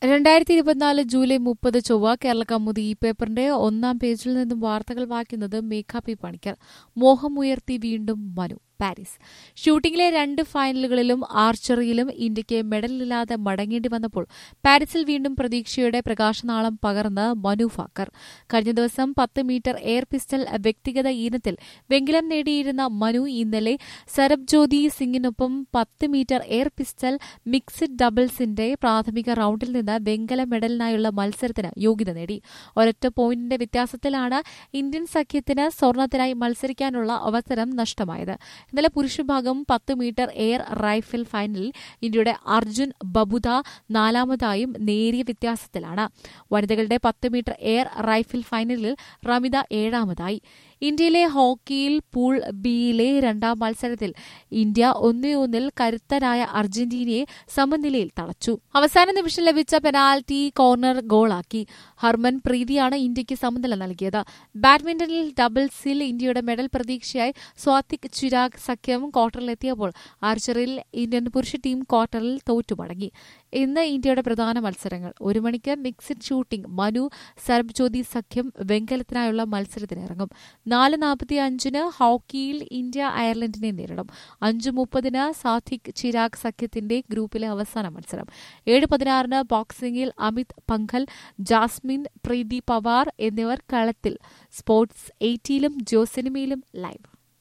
രണ്ടായിരത്തി ഇരുപത്തിനാല് ജൂലൈ മുപ്പത് ചൊവ്വ കേരള കൗമുദി ഈ പേപ്പറിന്റെ ഒന്നാം പേജിൽ നിന്നും വാർത്തകൾ വായിക്കുന്നത് മേഘ പി പണിക്കർ മോഹമുയർത്തി വീണ്ടും മനു പാരീസ് ഷൂട്ടിംഗിലെ രണ്ട് ഫൈനലുകളിലും ആർച്ചറിയിലും ഇന്ത്യയ്ക്ക് മെഡലില്ലാതെ മടങ്ങേണ്ടി വന്നപ്പോൾ പാരീസിൽ വീണ്ടും പ്രതീക്ഷയുടെ പ്രകാശനാളം പകർന്ന് മനു ഫാക്കർ കഴിഞ്ഞ ദിവസം പത്ത് മീറ്റർ എയർ പിസ്റ്റൽ വ്യക്തിഗത ഇനത്തിൽ വെങ്കലം നേടിയിരുന്ന മനു ഇന്നലെ സരബ്ജ്യോതി സിംഗിനൊപ്പം പത്ത് മീറ്റർ എയർ പിസ്റ്റൽ മിക്സഡ് ഡബിൾസിന്റെ പ്രാഥമിക റൌണ്ടിൽ നിന്ന് വെങ്കല മെഡലിനായുള്ള മത്സരത്തിന് യോഗ്യത നേടി ഒരൊറ്റ പോയിന്റിന്റെ വ്യത്യാസത്തിലാണ് ഇന്ത്യൻ സഖ്യത്തിന് സ്വർണത്തിനായി മത്സരിക്കാനുള്ള അവസരം നഷ്ടമായത് ഇന്നലെ പുരുഷവിഭാഗം പത്ത് മീറ്റർ എയർ റൈഫിൾ ഫൈനലിൽ ഇന്ത്യയുടെ അർജുൻ ബബുദ നാലാമതായും നേരിയ വ്യത്യാസത്തിലാണ് വനിതകളുടെ പത്ത് മീറ്റർ എയർ റൈഫിൾ ഫൈനലിൽ റമിത ഏഴാമതായി ഇന്ത്യയിലെ ഹോക്കിയിൽ പൂൾ ബിയിലെ രണ്ടാം മത്സരത്തിൽ ഇന്ത്യ ഒന്നേ ഒന്നിൽ കരുത്തരായ അർജന്റീനയെ സമനിലയിൽ തളച്ചു അവസാന നിമിഷം ലഭിച്ച പെനാൽറ്റി കോർണർ ഗോളാക്കി ഹർമൻ പ്രീതിയാണ് ഇന്ത്യയ്ക്ക് സമനില നൽകിയത് ബാഡ്മിന്റണിൽ ഡബിൾസിൽ ഇന്ത്യയുടെ മെഡൽ പ്രതീക്ഷയായി സ്വാതിക് ചിരാഗ് സഖ്യം ക്വാർട്ടറിലെത്തിയപ്പോൾ ആർച്ചറിയിൽ ഇന്ത്യൻ പുരുഷ ടീം ക്വാർട്ടറിൽ തോറ്റുമടങ്ങി ഇന്ന് ഇന്ത്യയുടെ പ്രധാന മത്സരങ്ങൾ ഒരു മണിക്ക് മിക്സഡ് ഷൂട്ടിംഗ് മനു സർബ്ജ്യോതി സഖ്യം വെങ്കലത്തിനായുള്ള മത്സരത്തിനിറങ്ങും നാല് നാൽപ്പത്തി അഞ്ചിന് ഹോക്കിയിൽ ഇന്ത്യ അയർലൻഡിനെ നേരിടും അഞ്ച് മുപ്പതിന് സാത്വിക് ചിരാഗ് സഖ്യത്തിന്റെ ഗ്രൂപ്പിലെ അവസാന മത്സരം ഏഴ് പതിനാറിന് ബോക്സിംഗിൽ അമിത് പങ്കൽ ജാസ്മിൻ പ്രീതി പവാർ എന്നിവർ കളത്തിൽ സ്പോർട്സ് എയ്റ്റിയിലും ജോസിനിമയിലും ലൈവ്